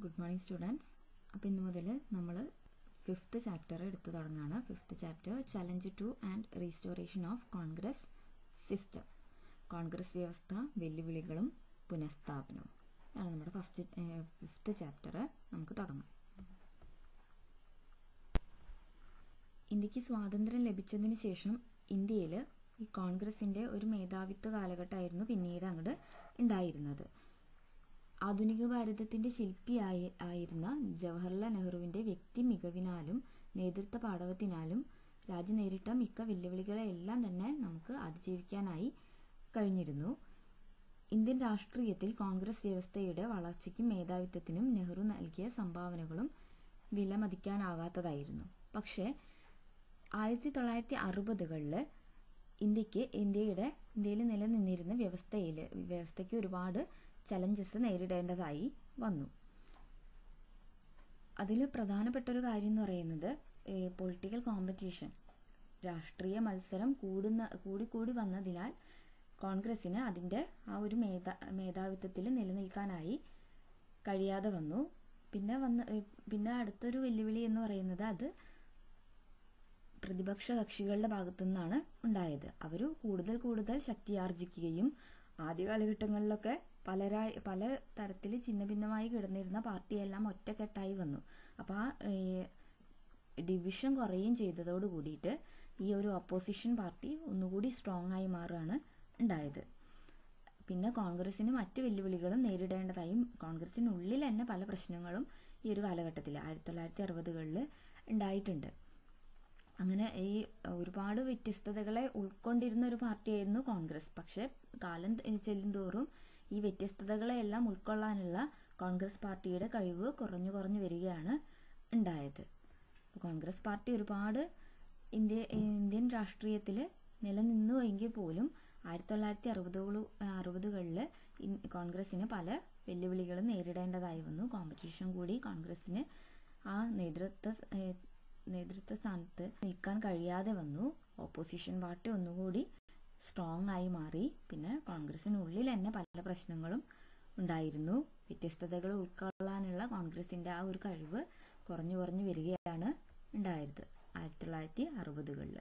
good morning students അപ്പോൾ ഇന്ന് മുതൽ നമ്മൾ ഫിഫ്ത്ത് ചാപ്റ്റർ എടുത്തു തുടങ്ങുകയാണ് fifth chapter challenge to and restoration of Congress system Congress വ്യവസ്ഥ വെല്ലുവിളികളും പുനഃസ്ഥാപനവും ഇതാണ് നമ്മുടെ ഫസ്റ്റ് ഫിഫ്ത്ത് ചാപ്റ്റർ നമുക്ക് തുടങ്ങാം ഇന്ത്യക്ക് സ്വാതന്ത്ര്യം ലഭിച്ചതിന് ശേഷം ഇന്ത്യയിൽ ഈ കോൺഗ്രസിൻ്റെ ഒരു മേധാവിത്വ കാലഘട്ടമായിരുന്നു പിന്നീട് അങ്ങോട്ട് ഉണ്ടായിരുന്നത് ആധുനിക ഭാരതത്തിൻ്റെ ശില്പിയായി ആയിരുന്ന ജവഹർലാൽ നെഹ്റുവിൻ്റെ വ്യക്തി മികവിനാലും നേതൃത്വ പാടവത്തിനാലും രാജ്യം നേരിട്ട മിക്ക വെല്ലുവിളികളെല്ലാം തന്നെ നമുക്ക് അതിജീവിക്കാനായി കഴിഞ്ഞിരുന്നു ഇന്ത്യൻ രാഷ്ട്രീയത്തിൽ കോൺഗ്രസ് വ്യവസ്ഥയുടെ വളർച്ചയ്ക്കും മേധാവിത്വത്തിനും നെഹ്റു നൽകിയ സംഭാവനകളും വിലമതിക്കാനാകാത്തതായിരുന്നു പക്ഷേ ആയിരത്തി തൊള്ളായിരത്തി അറുപതുകളിൽ ഇന്ത്യക്ക് ഇന്ത്യയുടെ ഇന്ത്യയിൽ നിലനിന്നിരുന്ന വ്യവസ്ഥയിൽ വ്യവസ്ഥയ്ക്ക് ഒരുപാട് ചലഞ്ചസ് നേരിടേണ്ടതായി വന്നു അതിൽ പ്രധാനപ്പെട്ട ഒരു കാര്യം എന്ന് പറയുന്നത് പൊളിറ്റിക്കൽ കോമ്പറ്റീഷൻ രാഷ്ട്രീയ മത്സരം കൂടുന്ന കൂടിക്കൂടി വന്നതിനാൽ കോൺഗ്രസ്സിന് അതിൻ്റെ ആ ഒരു മേധാ മേധാവിത്വത്തിൽ നിലനിൽക്കാനായി കഴിയാതെ വന്നു പിന്നെ വന്ന പിന്നെ അടുത്തൊരു വെല്ലുവിളി എന്ന് പറയുന്നത് അത് പ്രതിപക്ഷ കക്ഷികളുടെ ഭാഗത്തു നിന്നാണ് ഉണ്ടായത് അവർ കൂടുതൽ കൂടുതൽ ശക്തിയാർജിക്കുകയും ആദ്യ കാലഘട്ടങ്ങളിലൊക്കെ പലരായി പല തരത്തിൽ ചിന്ന ഭിന്നമായി കിടന്നിരുന്ന പാർട്ടിയെല്ലാം ഒറ്റക്കെട്ടായി വന്നു അപ്പോൾ ആ ഡിവിഷൻ കുറയുകയും ചെയ്തതോട് കൂടിയിട്ട് ഈ ഒരു ഒപ്പോസിഷൻ പാർട്ടി ഒന്നുകൂടി സ്ട്രോങ് ആയി മാറുകയാണ് ഉണ്ടായത് പിന്നെ കോൺഗ്രസിന് മറ്റ് വെല്ലുവിളികളും നേരിടേണ്ടതായും കോൺഗ്രസിനുള്ളിൽ തന്നെ പല പ്രശ്നങ്ങളും ഈ ഒരു കാലഘട്ടത്തിൽ ആയിരത്തി തൊള്ളായിരത്തി അറുപതുകളിൽ ഉണ്ടായിട്ടുണ്ട് അങ്ങനെ ഈ ഒരുപാട് വ്യത്യസ്തതകളെ ഉൾക്കൊണ്ടിരുന്ന ഒരു പാർട്ടിയായിരുന്നു കോൺഗ്രസ് പക്ഷെ കാലം ചെല്ലുന്തോറും ഈ വ്യത്യസ്തതകളെല്ലാം ഉൾക്കൊള്ളാനുള്ള കോൺഗ്രസ് പാർട്ടിയുടെ കഴിവ് കുറഞ്ഞു കുറഞ്ഞു വരികയാണ് ഉണ്ടായത് കോൺഗ്രസ് പാർട്ടി ഒരുപാട് ഇന്ത്യ ഇന്ത്യൻ രാഷ്ട്രീയത്തിൽ നിലനിന്നു എങ്കിൽ പോലും ആയിരത്തി തൊള്ളായിരത്തി അറുപതുകൾ അറുപതുകളിൽ കോൺഗ്രസ്സിന് പല വെല്ലുവിളികളും നേരിടേണ്ടതായി വന്നു കോമ്പറ്റീഷൻ കൂടി കോൺഗ്രസ്സിന് ആ നേതൃത്വ നേതൃത്വ സ്ഥാനത്ത് നിൽക്കാൻ കഴിയാതെ വന്നു ഓപ്പോസിഷൻ പാർട്ടി ഒന്നുകൂടി സ്ട്രോങ് ആയി മാറി പിന്നെ കോൺഗ്രസിനുള്ളിൽ തന്നെ പല പ്രശ്നങ്ങളും ഉണ്ടായിരുന്നു വ്യത്യസ്തതകൾ ഉൾക്കൊള്ളാനുള്ള കോൺഗ്രസിന്റെ ആ ഒരു കഴിവ് കുറഞ്ഞു കുറഞ്ഞു വരികയാണ് ഉണ്ടായത് ആയിരത്തി തൊള്ളായിരത്തി അറുപതുകളിൽ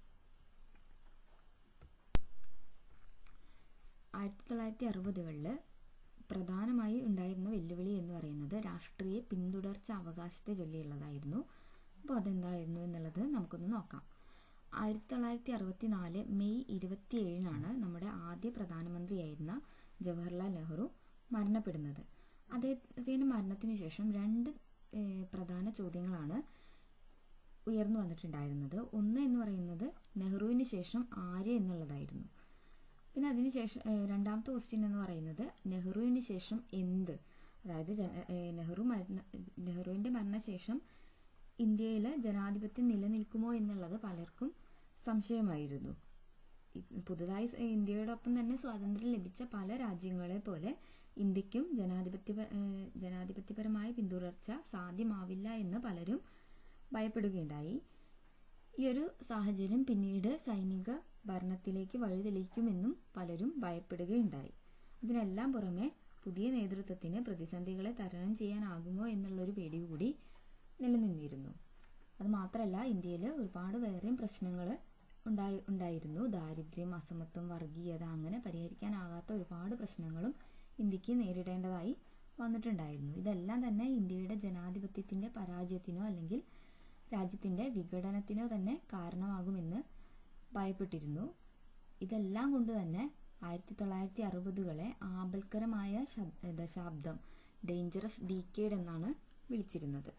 ആയിരത്തി തൊള്ളായിരത്തി അറുപതുകളിൽ പ്രധാനമായി ഉണ്ടായിരുന്ന വെല്ലുവിളി എന്ന് പറയുന്നത് രാഷ്ട്രീയ പിന്തുടർച്ച അവകാശത്തെ ചൊല്ലിയുള്ളതായിരുന്നു അപ്പോൾ അതെന്തായിരുന്നു എന്നുള്ളത് നമുക്കൊന്ന് നോക്കാം ആയിരത്തി തൊള്ളായിരത്തി അറുപത്തി നാല് മെയ് ഇരുപത്തി ഏഴിനാണ് നമ്മുടെ ആദ്യ പ്രധാനമന്ത്രിയായിരുന്ന ജവഹർലാൽ നെഹ്റു മരണപ്പെടുന്നത് അദ്ദേഹത്തിൻ്റെ മരണത്തിന് ശേഷം രണ്ട് പ്രധാന ചോദ്യങ്ങളാണ് ഉയർന്നു വന്നിട്ടുണ്ടായിരുന്നത് ഒന്ന് എന്ന് പറയുന്നത് നെഹ്റുവിന് ശേഷം ആര് എന്നുള്ളതായിരുന്നു പിന്നെ അതിനുശേഷം രണ്ടാമത്തെ ക്വസ്റ്റ്യൻ എന്ന് പറയുന്നത് നെഹ്റുവിന് ശേഷം എന്ത് അതായത് നെഹ്റു മരണ നെഹ്റുവിൻ്റെ മരണശേഷം ഇന്ത്യയിൽ ജനാധിപത്യം നിലനിൽക്കുമോ എന്നുള്ളത് പലർക്കും സംശയമായിരുന്നു പുതുതായി ഇന്ത്യയോടൊപ്പം തന്നെ സ്വാതന്ത്ര്യം ലഭിച്ച പല രാജ്യങ്ങളെ പോലെ ഇന്ത്യക്കും ജനാധിപത്യ ജനാധിപത്യപരമായ പിന്തുടർച്ച സാധ്യമാവില്ല എന്ന് പലരും ഭയപ്പെടുകയുണ്ടായി ഈ ഒരു സാഹചര്യം പിന്നീട് സൈനിക ഭരണത്തിലേക്ക് വഴിതെളിക്കുമെന്നും പലരും ഭയപ്പെടുകയുണ്ടായി ഇതിനെല്ലാം പുറമെ പുതിയ നേതൃത്വത്തിന് പ്രതിസന്ധികളെ തരണം ചെയ്യാനാകുമോ എന്നുള്ളൊരു പേടി കൂടി നിലനിന്നിരുന്നു അത് മാത്രമല്ല ഇന്ത്യയിൽ ഒരുപാട് വേറെയും പ്രശ്നങ്ങൾ ഉണ്ടായി ഉണ്ടായിരുന്നു ദാരിദ്ര്യം അസമത്വം വർഗീയത അങ്ങനെ പരിഹരിക്കാനാകാത്ത ഒരുപാട് പ്രശ്നങ്ങളും ഇന്ത്യക്ക് നേരിടേണ്ടതായി വന്നിട്ടുണ്ടായിരുന്നു ഇതെല്ലാം തന്നെ ഇന്ത്യയുടെ ജനാധിപത്യത്തിൻ്റെ പരാജയത്തിനോ അല്ലെങ്കിൽ രാജ്യത്തിൻ്റെ വിഘടനത്തിനോ തന്നെ കാരണമാകുമെന്ന് ഭയപ്പെട്ടിരുന്നു ഇതെല്ലാം കൊണ്ട് തന്നെ ആയിരത്തി തൊള്ളായിരത്തി അറുപതുകളെ ആപൽക്കരമായ ദശാബ്ദം ഡേഞ്ചറസ് ഡീക്കേഡ് എന്നാണ് വിളിച്ചിരുന്നത്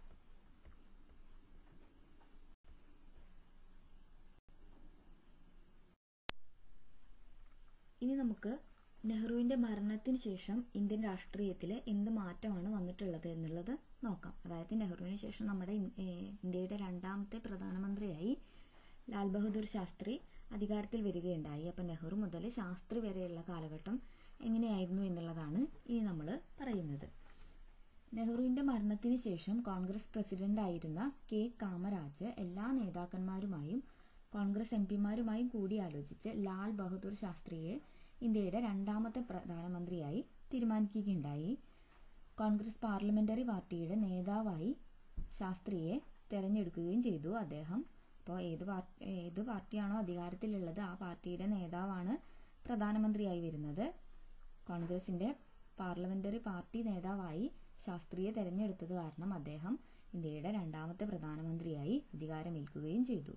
ഇനി നമുക്ക് നെഹ്റുവിൻ്റെ മരണത്തിന് ശേഷം ഇന്ത്യൻ രാഷ്ട്രീയത്തിൽ എന്ത് മാറ്റമാണ് വന്നിട്ടുള്ളത് എന്നുള്ളത് നോക്കാം അതായത് നെഹ്റുവിന് ശേഷം നമ്മുടെ ഇന്ത്യയുടെ രണ്ടാമത്തെ പ്രധാനമന്ത്രിയായി ലാൽ ബഹദൂർ ശാസ്ത്രി അധികാരത്തിൽ വരികയുണ്ടായി അപ്പം നെഹ്റു മുതൽ ശാസ്ത്രി വരെയുള്ള കാലഘട്ടം എങ്ങനെയായിരുന്നു എന്നുള്ളതാണ് ഇനി നമ്മൾ പറയുന്നത് നെഹ്റുവിൻ്റെ മരണത്തിന് ശേഷം കോൺഗ്രസ് പ്രസിഡന്റ് ആയിരുന്ന കെ കാമരാജ് എല്ലാ നേതാക്കന്മാരുമായും കോൺഗ്രസ് എം പിമാരുമായും കൂടിയാലോചിച്ച് ലാൽ ബഹദൂർ ശാസ്ത്രിയെ ഇന്ത്യയുടെ രണ്ടാമത്തെ പ്രധാനമന്ത്രിയായി തീരുമാനിക്കുകയുണ്ടായി കോൺഗ്രസ് പാർലമെന്ററി പാർട്ടിയുടെ നേതാവായി ശാസ്ത്രിയെ തെരഞ്ഞെടുക്കുകയും ചെയ്തു അദ്ദേഹം അപ്പോൾ ഏത് പാർട്ടി ഏത് പാർട്ടിയാണോ അധികാരത്തിലുള്ളത് ആ പാർട്ടിയുടെ നേതാവാണ് പ്രധാനമന്ത്രിയായി വരുന്നത് കോൺഗ്രസിന്റെ പാർലമെന്ററി പാർട്ടി നേതാവായി ശാസ്ത്രിയെ തെരഞ്ഞെടുത്തത് കാരണം അദ്ദേഹം ഇന്ത്യയുടെ രണ്ടാമത്തെ പ്രധാനമന്ത്രിയായി അധികാരമേൽക്കുകയും ചെയ്തു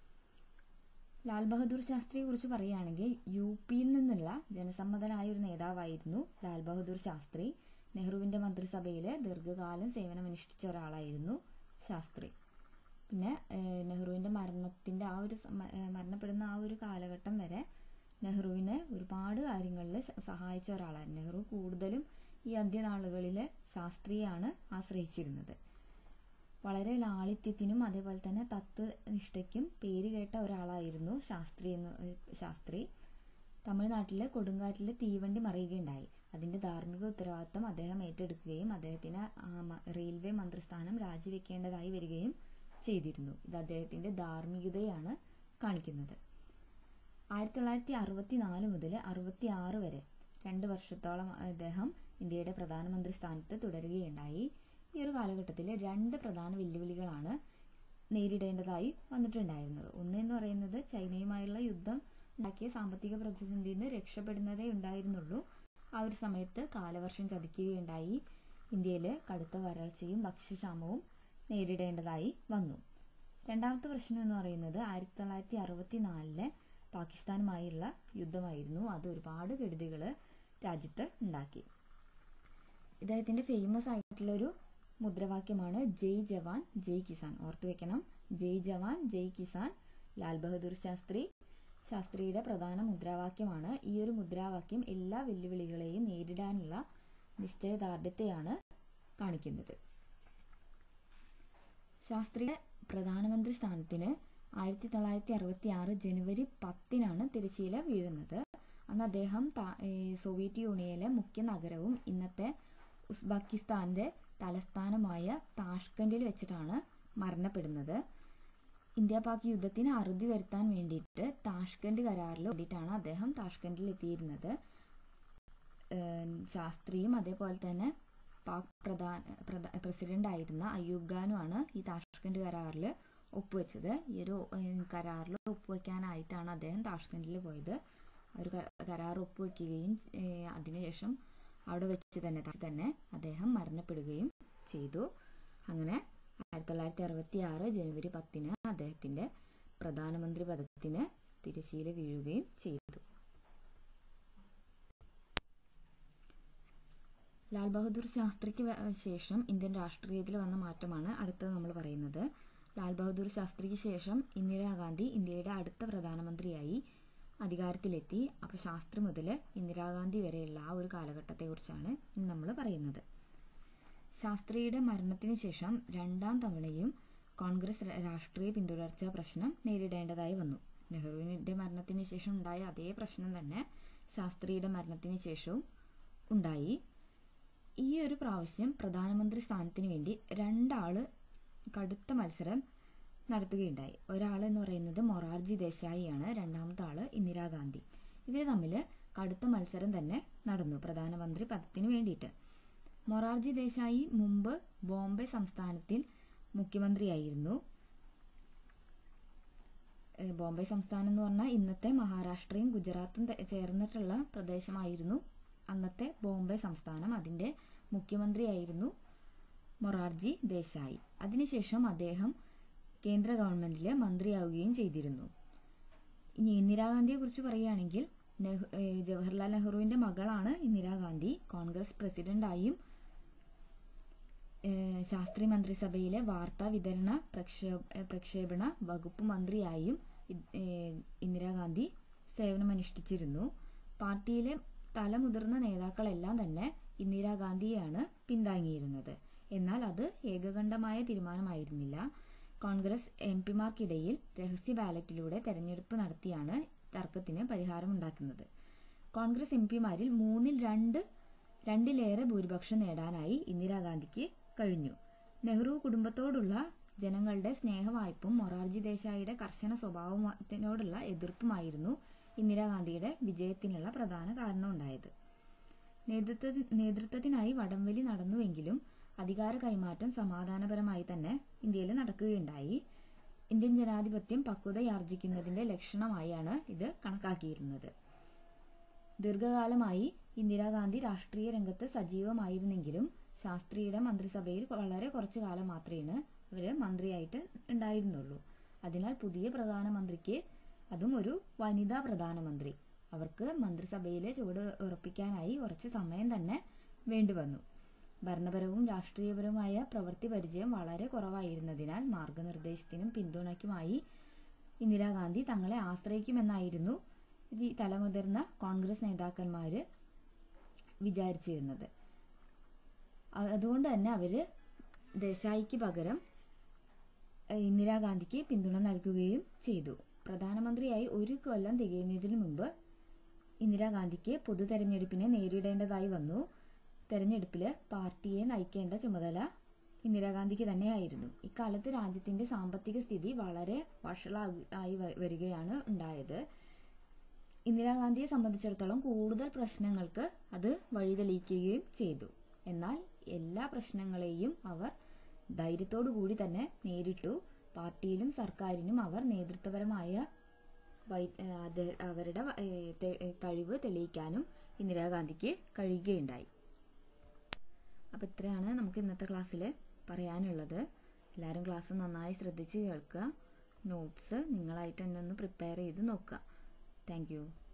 ലാൽ ബഹദൂർ ശാസ്ത്രിയെ കുറിച്ച് പറയുകയാണെങ്കിൽ യു പിയിൽ നിന്നുള്ള ജനസമ്മതനായ ഒരു നേതാവായിരുന്നു ലാൽ ബഹദൂർ ശാസ്ത്രി നെഹ്റുവിന്റെ മന്ത്രിസഭയിൽ ദീർഘകാലം സേവനമനുഷ്ഠിച്ച ഒരാളായിരുന്നു ശാസ്ത്രി പിന്നെ ഏഹ്, നെഹ്റുവിന്റെ മരണത്തിന്റെ ആ ഒരു സമ- ഏഹ്, മരണപ്പെടുന്ന ആ ഒരു കാലഘട്ടം വരെ നെഹ്റുവിനെ ഒരുപാട് കാര്യങ്ങളിൽ സഹായിച്ച ഒരാളാണ് നെഹ്റു കൂടുതലും ഈ അന്ത്യനാളുകളിൽ ശാസ്ത്രിയാണ് ആശ്രയിച്ചിരുന്നത് വളരെ ലാളിത്യത്തിനും അതേപോലെ തന്നെ തത്വനിഷ്ഠയ്ക്കും പേര് കേട്ട ഒരാളായിരുന്നു ശാസ്ത്രി എന്ന് ഏഹ് ശാസ്ത്രി തമിഴ്നാട്ടിലെ കൊടുങ്കാറ്റിൽ തീവണ്ടി മറിയുകയുണ്ടായി അതിന്റെ ധാർമ്മിക ഉത്തരവാദിത്തം അദ്ദേഹം ഏറ്റെടുക്കുകയും അദ്ദേഹത്തിന് ആ മ- റെയിൽവേ മന്ത്രിസ്ഥാനം രാജിവെക്കേണ്ടതായി വരികയും ചെയ്തിരുന്നു ഇത് അദ്ദേഹത്തിന്റെ ധാർമ്മികതയാണ് കാണിക്കുന്നത് ആയിരത്തി തൊള്ളായിരത്തി അറുപത്തി നാല് മുതൽ അറുപത്തി ആറ് വരെ രണ്ട് വർഷത്തോളം അദ്ദേഹം ഇന്ത്യയുടെ പ്രധാനമന്ത്രി സ്ഥാനത്ത് തുടരുകയുണ്ടായി ഈ ഒരു കാലഘട്ടത്തിൽ രണ്ട് പ്രധാന വെല്ലുവിളികളാണ് നേരിടേണ്ടതായി വന്നിട്ടുണ്ടായിരുന്നത് ഒന്ന് എന്ന് പറയുന്നത് ചൈനയുമായുള്ള യുദ്ധം ഉണ്ടാക്കിയ സാമ്പത്തിക പ്രതിസന്ധിയിൽ നിന്ന് രക്ഷപ്പെടുന്നതേ ഉണ്ടായിരുന്നുള്ളൂ ആ ഒരു സമയത്ത് കാലവർഷം ചതിക്കുകയുണ്ടായി ഇന്ത്യയിൽ കടുത്ത വരൾച്ചയും ഭക്ഷ്യക്ഷാമവും നേരിടേണ്ടതായി വന്നു രണ്ടാമത്തെ പ്രശ്നം എന്ന് പറയുന്നത് ആയിരത്തി തൊള്ളായിരത്തി അറുപത്തി നാലിലെ പാകിസ്ഥാനുമായുള്ള യുദ്ധമായിരുന്നു അത് ഒരുപാട് കെടുതികൾ രാജ്യത്ത് ഉണ്ടാക്കി ഇദ്ദേഹത്തിന്റെ ഫേമസ് ആയിട്ടുള്ള ഒരു മുദ്രാവാക്യമാണ് ജയ് ജവാൻ ജയ് കിസാൻ ഓർത്തു വെക്കണം ജയ് ജവാൻ ജയ് കിസാൻ ലാൽ ബഹദൂർ ശാസ്ത്രി ശാസ്ത്രിയുടെ പ്രധാന മുദ്രാവാക്യമാണ് ഈ ഒരു മുദ്രാവാക്യം എല്ലാ വെല്ലുവിളികളെയും നേരിടാനുള്ള നിശ്ചയദാർഢ്യത്തെയാണ് കാണിക്കുന്നത് ശാസ്ത്രിയുടെ പ്രധാനമന്ത്രി സ്ഥാനത്തിന് ആയിരത്തി തൊള്ളായിരത്തി അറുപത്തി ആറ് ജനുവരി പത്തിനാണ് തിരശ്ശീല വീഴുന്നത് അന്ന് അദ്ദേഹം താ- ഏ, സോവിയറ്റ് യൂണിയനിലെ മുഖ്യ നഗരവും ഇന്നത്തെ ഉസ്ബെക്കിസ്ഥാന്റെ തലസ്ഥാനമായ താഷ്കൻഡിൽ വെച്ചിട്ടാണ് മരണപ്പെടുന്നത് ഇന്ത്യ പാക് യുദ്ധത്തിന് അറുതി വരുത്താൻ വേണ്ടിയിട്ട് താഷ്കൻഡ് കരാറിൽ വേണ്ടിയിട്ടാണ് അദ്ദേഹം താഷ്കൻഡിൽ എത്തിയിരുന്നത് ഏം, ശാസ്ത്രിയും അതേപോലെ തന്നെ പാക് പ്രധാന പ്രധ- പ്രസിഡന്റ് ആയിരുന്ന അയ്യൂബ് ഖാനുമാണ് ഈ താഷ്കൻഡ് കരാറിൽ ഒപ്പുവെച്ചത് ഈ ഒരു ഏം, കരാറിൽ ഒപ്പുവെക്കാനായിട്ടാണ് അദ്ദേഹം താഷ്കൻഡിൽ പോയത് ആ ഒരു ക- കരാർ ഒപ്പുവെക്കുകയും ഏ, അതിനുശേഷം അവിടെ വെച്ച് തന്നെ താ- തന്നെ അദ്ദേഹം മരണപ്പെടുകയും ചെയ്തു അങ്ങനെ ആയിരത്തി തൊള്ളായിരത്തി അറുപത്തി ആറ് ജനുവരി പത്തിന് അദ്ദേഹത്തിന്റെ പ്രധാനമന്ത്രി പദത്തിന് തിരശ്ശീല വീഴുകയും ചെയ്തു ലാൽ ബഹദൂർ ശാസ്ത്രിക്ക് വ- ശേഷം ഇന്ത്യൻ രാഷ്ട്രീയത്തിൽ വന്ന മാറ്റമാണ് അടുത്തത് നമ്മൾ പറയുന്നത് ലാൽ ബഹദൂർ ശാസ്ത്രിക്ക് ശേഷം ഇന്ദിരാഗാന്ധി ഇന്ത്യയുടെ അടുത്ത പ്രധാനമന്ത്രിയായി അധികാരത്തിലെത്തി അപ്പോൾ ശാസ്ത്രി മുതൽ ഇന്ദിരാഗാന്ധി വരെയുള്ള ആ ഒരു കാലഘട്ടത്തെക്കുറിച്ചാണ് ഇന്ന് നമ്മൾ പറയുന്നത് ശാസ്ത്രിയുടെ മരണത്തിന് ശേഷം രണ്ടാം തവണയും കോൺഗ്രസ് ര- രാഷ്ട്രീയ പിന്തുടർച്ച പ്രശ്നം നേരിടേണ്ടതായി വന്നു നെഹ്റുവിന്റെ മരണത്തിന് ശേഷം ഉണ്ടായ അതേ പ്രശ്നം തന്നെ ശാസ്ത്രിയുടെ മരണത്തിന് ശേഷവും ഉണ്ടായി ഈ ഒരു പ്രാവശ്യം പ്രധാനമന്ത്രി സ്ഥാനത്തിന് വേണ്ടി രണ്ടാള് കടുത്ത മത്സരം നടത്തുകയുണ്ടായി ഒരാൾ എന്ന് പറയുന്നത് മൊറാർജി ദേശായിയാണ് രണ്ടാമത്തെ ആള് ഇന്ദിരാഗാന്ധി ഇവർ തമ്മിൽ കടുത്ത മത്സരം തന്നെ നടന്നു പ്രധാനമന്ത്രി പദത്തിന് വേണ്ടിയിട്ട് മൊറാർജി ദേശായി മുമ്പ് ബോംബെ സംസ്ഥാനത്തിൽ മുഖ്യമന്ത്രിയായിരുന്നു ഏഹ് ബോംബെ സംസ്ഥാനം എന്ന് പറഞ്ഞാൽ ഇന്നത്തെ മഹാരാഷ്ട്രയും ഗുജറാത്തും ത- ചേർന്നിട്ടുള്ള പ്രദേശമായിരുന്നു അന്നത്തെ ബോംബെ സംസ്ഥാനം അതിന്റെ മുഖ്യമന്ത്രിയായിരുന്നു മൊറാർജി ദേശായി അതിനുശേഷം അദ്ദേഹം കേന്ദ്ര ഗവൺമെന്റിലെ മന്ത്രിയാവുകയും ചെയ്തിരുന്നു ഇനി ഇന്ദിരാഗാന്ധിയെ കുറിച്ച് പറയുകയാണെങ്കിൽ നെഹ്- ഏഹ് ജവഹർലാൽ നെഹ്റുവിന്റെ മകളാണ് ഇന്ദിരാഗാന്ധി കോൺഗ്രസ് പ്രസിഡന്റായും ഏഹ് ശാസ്ത്രി മന്ത്രിസഭയിലെ വാർത്താ വിതരണ പ്രക്ഷേ- ഏഹ് പ്രക്ഷേപണ വകുപ്പ് മന്ത്രിയായും ഇ- ഏഹ് ഇന്ദിരാഗാന്ധി സേവനമനുഷ്ഠിച്ചിരുന്നു പാർട്ടിയിലെ തലമുതിർന്ന നേതാക്കളെല്ലാം തന്നെ ഇന്ദിരാഗാന്ധിയെയാണ് പിന്താങ്ങിയിരുന്നത് എന്നാൽ അത് ഏകകണ്ഠമായ തീരുമാനമായിരുന്നില്ല കോൺഗ്രസ് എം പിമാർക്കിടയിൽ രഹസ്യ ബാലറ്റിലൂടെ തെരഞ്ഞെടുപ്പ് നടത്തിയാണ് തർക്കത്തിന് പരിഹാരമുണ്ടാക്കുന്നത് കോൺഗ്രസ് എം പിമാരിൽ മൂന്നിൽ രണ്ട് രണ്ടിലേറെ ഭൂരിപക്ഷം നേടാനായി ഇന്ദിരാഗാന്ധിക്ക് കഴിഞ്ഞു നെഹ്റു കുടുംബത്തോടുള്ള ജനങ്ങളുടെ സ്നേഹവായ്പും മൊറാർജി ദേശായിയുടെ കർശന സ്വഭാവത്തിനോടുള്ള എതിർപ്പുമായിരുന്നു ഇന്ദിരാഗാന്ധിയുടെ വിജയത്തിനുള്ള പ്രധാന കാരണമുണ്ടായത് നേതൃത്വ നേതൃത്വത്തിനായി വടംവലി നടന്നുവെങ്കിലും അധികാര കൈമാറ്റം സമാധാനപരമായി തന്നെ ഇന്ത്യയിൽ നടക്കുകയുണ്ടായി ഇന്ത്യൻ ജനാധിപത്യം പക്വതയാർജിക്കുന്നതിന്റെ ലക്ഷണമായാണ് ഇത് കണക്കാക്കിയിരുന്നത് ദീർഘകാലമായി ഇന്ദിരാഗാന്ധി രാഷ്ട്രീയ രംഗത്ത് സജീവമായിരുന്നെങ്കിലും ശാസ്ത്രിയുടെ മന്ത്രിസഭയിൽ വളരെ കുറച്ചു കാലം മാത്രമേ അവര് മന്ത്രിയായിട്ട് ഉണ്ടായിരുന്നുള്ളൂ അതിനാൽ പുതിയ പ്രധാനമന്ത്രിക്ക് അതും ഒരു വനിതാ പ്രധാനമന്ത്രി അവർക്ക് മന്ത്രിസഭയിലെ ചുവട് ഉറപ്പിക്കാനായി കുറച്ച് സമയം തന്നെ വേണ്ടിവന്നു ഭരണപരവും രാഷ്ട്രീയപരവുമായ പ്രവൃത്തി പരിചയം വളരെ കുറവായിരുന്നതിനാൽ മാർഗനിർദ്ദേശത്തിനും പിന്തുണയ്ക്കുമായി ഇന്ദിരാഗാന്ധി തങ്ങളെ ആശ്രയിക്കുമെന്നായിരുന്നു ഈ തലമുതിർന്ന കോൺഗ്രസ് നേതാക്കന്മാര് വിചാരിച്ചിരുന്നത് അ- അതുകൊണ്ട് തന്നെ അവര് ദേശായിക്ക് പകരം ഏഹ്, ഇന്ദിരാഗാന്ധിക്ക് പിന്തുണ നൽകുകയും ചെയ്തു പ്രധാനമന്ത്രിയായി ഒരു കൊല്ലം തികയുന്നതിന് മുമ്പ് ഇന്ദിരാഗാന്ധിക്ക് പൊതു തെരഞ്ഞെടുപ്പിനെ നേരിടേണ്ടതായി വന്നു തെരഞ്ഞെടുപ്പില് പാർട്ടിയെ നയിക്കേണ്ട ചുമതല ഇന്ദിരാഗാന്ധിക്ക് തന്നെയായിരുന്നു ഇക്കാലത്ത് രാജ്യത്തിന്റെ സാമ്പത്തിക സ്ഥിതി വളരെ വഷളായി വ- വരികയാണ് ഉണ്ടായത് ഇന്ദിരാഗാന്ധിയെ സംബന്ധിച്ചിടത്തോളം കൂടുതൽ പ്രശ്നങ്ങൾക്ക് അത് വഴിതെളിയിക്കുകയും ചെയ്തു എന്നാൽ എല്ലാ പ്രശ്നങ്ങളെയും അവർ ധൈര്യത്തോടു കൂടി തന്നെ നേരിട്ടു പാർട്ടിയിലും സർക്കാരിനും അവർ നേതൃത്വപരമായ വൈ- ഏഹ് അത് അവരുടെ വ- ഏഹ് തെ- ഏഹ് കഴിവ് തെളിയിക്കാനും ഇന്ദിരാഗാന്ധിക്ക് കഴിയുകയുണ്ടായി അപ്പോൾ ഇത്രയാണ് നമുക്ക് ഇന്നത്തെ ക്ലാസ്സിൽ പറയാനുള്ളത് എല്ലാവരും ക്ലാസ് നന്നായി ശ്രദ്ധിച്ച് കേൾക്കുക നോട്ട്സ് നിങ്ങളായിട്ട് തന്നെ ഒന്ന് പ്രിപ്പയർ ചെയ്ത് നോക്കുക താങ്ക് യു